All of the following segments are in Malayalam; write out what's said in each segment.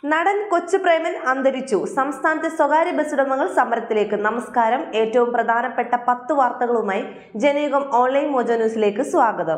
നടൻ കൊച്ചുപ്രേമൻ അന്തരിച്ചു സംസ്ഥാനത്തെ സ്വകാര്യ ബസ് ഉടമകൾ സമരത്തിലേക്ക് നമസ്കാരം ഏറ്റവും പ്രധാനപ്പെട്ട പത്ത് വാർത്തകളുമായി ജനയുഗം ഓൺലൈൻ മോജോ ന്യൂസിലേക്ക് സ്വാഗതം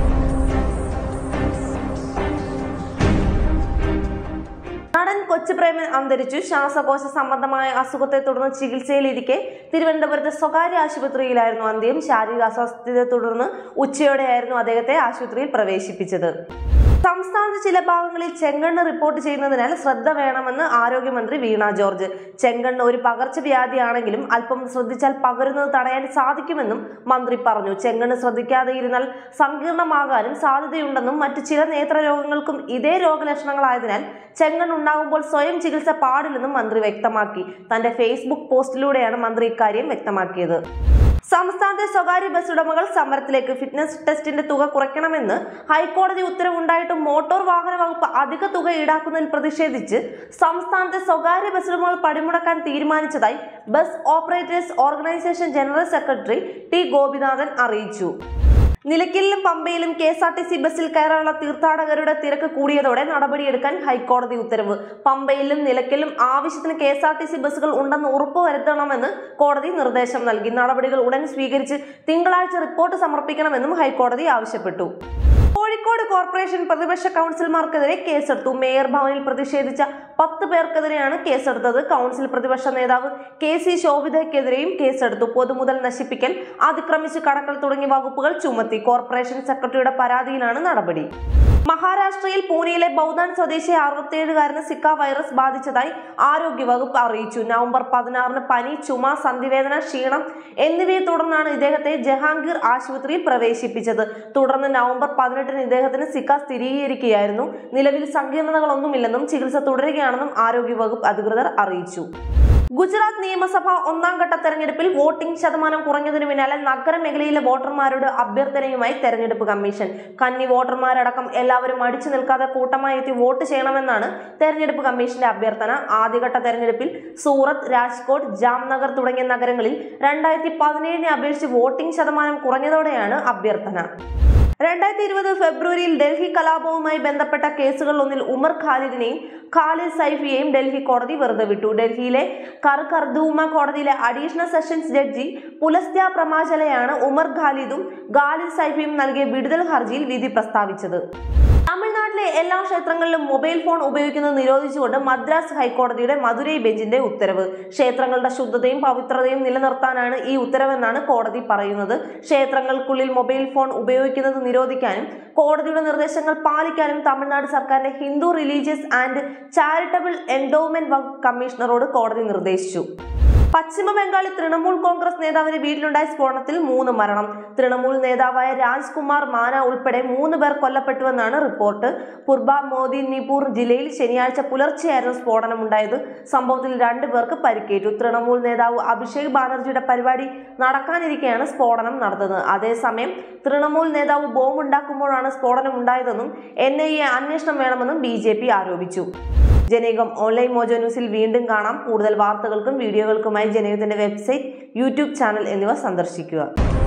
നടൻ കൊച്ചുപ്രേമൻ അന്തരിച്ചു ശ്വാസകോശ സംബന്ധമായ അസുഖത്തെ തുടർന്ന് ചികിത്സയിലിരിക്കെ തിരുവനന്തപുരത്തെ സ്വകാര്യ ആശുപത്രിയിലായിരുന്നു അന്ത്യം ശാരീരിക അസ്വസ്ഥതയെ തുടർന്ന് ഉച്ചയോടെയായിരുന്നു അദ്ദേഹത്തെ ആശുപത്രിയിൽ പ്രവേശിപ്പിച്ചത് സംസ്ഥാനത്ത് ചില ഭാഗങ്ങളിൽ ചെങ്കണ്ണ് റിപ്പോർട്ട് ചെയ്യുന്നതിനാൽ ശ്രദ്ധ വേണമെന്ന് ആരോഗ്യമന്ത്രി വീണ ജോർജ് ചെങ്കണ്ണ് ഒരു പകർച്ചവ്യാധിയാണെങ്കിലും അല്പം ശ്രദ്ധിച്ചാൽ പകരുന്നത് തടയാൻ സാധിക്കുമെന്നും മന്ത്രി പറഞ്ഞു ചെങ്കണ്ണ് ശ്രദ്ധിക്കാതെ ഇരുന്നാൽ സങ്കീർണമാകാനും സാധ്യതയുണ്ടെന്നും മറ്റു ചില നേത്രരോഗങ്ങൾക്കും ഇതേ രോഗലക്ഷണങ്ങളായതിനാൽ ചെങ്കണ്ണ് ഉണ്ടാകുമ്പോൾ സ്വയം ചികിത്സ പാടില്ലെന്നും മന്ത്രി വ്യക്തമാക്കി തന്റെ ഫേസ്ബുക്ക് പോസ്റ്റിലൂടെയാണ് മന്ത്രി ഇക്കാര്യം വ്യക്തമാക്കിയത് സംസ്ഥാനത്തെ സ്വകാര്യ ബസ് ഉടമകൾ സമരത്തിലേക്ക് ഫിറ്റ്നസ് ടെസ്റ്റിന്റെ തുക കുറയ്ക്കണമെന്ന് ഹൈക്കോടതി ഉത്തരവുണ്ടായിട്ടും മോട്ടോർ വാഹന വകുപ്പ് അധിക തുക ഈടാക്കുന്നതിൽ പ്രതിഷേധിച്ച് സംസ്ഥാനത്തെ സ്വകാര്യ ബസ് ഉടമകൾ പണിമുടക്കാൻ തീരുമാനിച്ചതായി bus operators organisation general secretary T Gopinathan അറിയിച്ചു നിലയ്ക്കലിലും പമ്പയിലും K S R T C ബസ്സിൽ കയറാനുള്ള തീർത്ഥാടകരുടെ തിരക്ക് കൂടിയതോടെ നടപടിയെടുക്കാൻ ഹൈക്കോടതി ഉത്തരവ് പമ്പയിലും നിലയ്ക്കലും ആവശ്യത്തിന് K S R T C ബസ്സുകൾ ഉണ്ടെന്ന് ഉറപ്പുവരുത്തണമെന്ന് കോടതി നിർദ്ദേശം നൽകി നടപടികൾ ഉടൻ സ്വീകരിച്ച് തിങ്കളാഴ്ച റിപ്പോർട്ട് സമർപ്പിക്കണമെന്നും ഹൈക്കോടതി ആവശ്യപ്പെട്ടു കോഴിക്കോട് കോർപ്പറേഷൻ പ്രതിപക്ഷ കൗൺസിലർമാർക്കെതിരെ കേസെടുത്തു മേയർ ഭവനിൽ പ്രതിഷേധിച്ച പത്ത് പേർക്കെതിരെയാണ് കേസെടുത്തത് കൗൺസിൽ പ്രതിപക്ഷ നേതാവ് കെ സി ശോഭിതയ്ക്കെതിരെയും കേസെടുത്തു പൊതുമുതൽ നശിപ്പിക്കൽ അതിക്രമിച്ച് കടക്കൽ തുടങ്ങിയ വകുപ്പുകൾ ചുമത്തി കോർപ്പറേഷൻ സെക്രട്ടറിയുടെ പരാതിയിലാണ് നടപടി മഹാരാഷ്ട്രയിൽ പൂനെയിലെ ബൗദാൻ സ്വദേശി അറുപത്തിയേഴുകാരന് സിക്ക വൈറസ് ബാധിച്ചതായി ആരോഗ്യവകുപ്പ് അറിയിച്ചു നവംബർ പതിനാറിന് പനി ചുമ സന്ധിവേദന ക്ഷീണം എന്നിവയെ തുടർന്നാണ് ഇദ്ദേഹത്തെ ജഹാംഗീർ ആശുപത്രിയിൽ പ്രവേശിപ്പിച്ചത് തുടർന്ന് നവംബർ പതിനെട്ടിന് ഇദ്ദേഹത്തിന് സിക്ക സ്ഥിരീകരിക്കുകയായിരുന്നു നിലവിൽ സങ്കീർണതകളൊന്നുമില്ലെന്നും ചികിത്സ തുടരുകയാണെന്നും ആരോഗ്യവകുപ്പ് അധികൃതർ അറിയിച്ചു ഗുജറാത്ത് നിയമസഭ ഒന്നാം ഘട്ട തെരഞ്ഞെടുപ്പിൽ വോട്ടിംഗ് ശതമാനം കുറഞ്ഞതിനു പിന്നാലെ നഗരമേഖലയിലെ വോട്ടർമാരുടെ അഭ്യർത്ഥനയുമായി തെരഞ്ഞെടുപ്പ് കമ്മീഷൻ കന്നി വോട്ടർമാരടക്കം എല്ലാവരും അടിച്ചു നിൽക്കാതെ കൂട്ടമായി എത്തി വോട്ട് ചെയ്യണമെന്നാണ് തെരഞ്ഞെടുപ്പ് കമ്മീഷന്റെ അഭ്യർത്ഥന ആദ്യഘട്ട തെരഞ്ഞെടുപ്പിൽ സൂറത്ത് രാജ്കോട്ട് ജാംനഗർ തുടങ്ങിയ നഗരങ്ങളിൽ രണ്ടായിരത്തി പതിനേഴിനെ അപേക്ഷിച്ച് വോട്ടിംഗ് ശതമാനം കുറഞ്ഞതോടെയാണ് അഭ്യർത്ഥന രണ്ടായിരത്തി ഇരുപത് ഫെബ്രുവരിയിൽ ഡൽഹി കലാപവുമായി ബന്ധപ്പെട്ട കേസുകളിലൊന്നിൽ ഉമർ ഖാലിദിനെയും ഖാലിദ് സൈഫിയെയും ഡൽഹി കോടതി വെറുതെ വിട്ടു ഡൽഹിയിലെ കർഖർദൂമ കോടതിയിലെ അഡീഷണൽ സെഷൻസ് ജഡ്ജി പുലസ്ത്യ പ്രമാചലയാണ് ഉമർ ഖാലിദും ഖാലിദ് സൈഫിയും നൽകിയ വിടുതൽ ഹർജിയിൽ വിധി പ്രസ്താവിച്ചത് തമിഴ്നാട്ടിലെ എല്ലാ ക്ഷേത്രങ്ങളിലും മൊബൈൽ ഫോൺ ഉപയോഗിക്കുന്നത് നിരോധിച്ചുകൊണ്ട് മദ്രാസ് ഹൈക്കോടതിയുടെ മധുരൈ ബെഞ്ചിന്റെ ഉത്തരവ് ക്ഷേത്രങ്ങളുടെ ശുദ്ധതയും പവിത്രതയും നിലനിർത്താനാണ് ഈ ഉത്തരവെന്നാണ് കോടതി പറയുന്നത് ക്ഷേത്രങ്ങൾക്കുള്ളിൽ മൊബൈൽ ഫോൺ ഉപയോഗിക്കുന്നത് നിരോധിക്കാനും കോടതിയുടെ നിർദ്ദേശങ്ങൾ പാലിക്കാനും തമിഴ്നാട് സർക്കാരിന്റെ Hindu religious and charitable endowment വകുപ്പ് കമ്മീഷണറോട് കോടതി നിർദ്ദേശിച്ചു പശ്ചിമ ബംഗാളിൽ തൃണമൂൽ കോൺഗ്രസ് നേതാവിന്റെ വീട്ടിലുണ്ടായ സ്ഫോടനത്തിൽ മൂന്ന് മരണം തൃണമൂൽ നേതാവായ രാജ്കുമാർ മാന ഉൾപ്പെടെ മൂന്ന് പേർ കൊല്ലപ്പെട്ടുവെന്നാണ് റിപ്പോർട്ട് പുർബ മോദിനിപൂർ ജില്ലയിൽ ശനിയാഴ്ച പുലർച്ചെയായിരുന്നു സ്ഫോടനമുണ്ടായത് സംഭവത്തിൽ രണ്ടു പേർക്ക് പരിക്കേറ്റു തൃണമൂൽ നേതാവ് അഭിഷേക് ബാനർജിയുടെ പരിപാടി നടക്കാനിരിക്കെയാണ് സ്ഫോടനം നടന്നത് അതേസമയം തൃണമൂൽ നേതാവ് ബോംബ് ഉണ്ടാക്കുമ്പോഴാണ് സ്ഫോടനം ഉണ്ടായതെന്നും എൻ ഐ എ അന്വേഷണം വേണമെന്നും ബി ജെ പി ആരോപിച്ചു ജനയുഗം ഓൺലൈൻ മോജോ ന്യൂസിൽ വീണ്ടും കാണാം കൂടുതൽ വാർത്തകൾക്കും വീഡിയോകൾക്കുമായി ജനയുഗത്തിന്റെ വെബ്സൈറ്റ് യൂട്യൂബ് ചാനൽ എന്നിവ സന്ദർശിക്കുക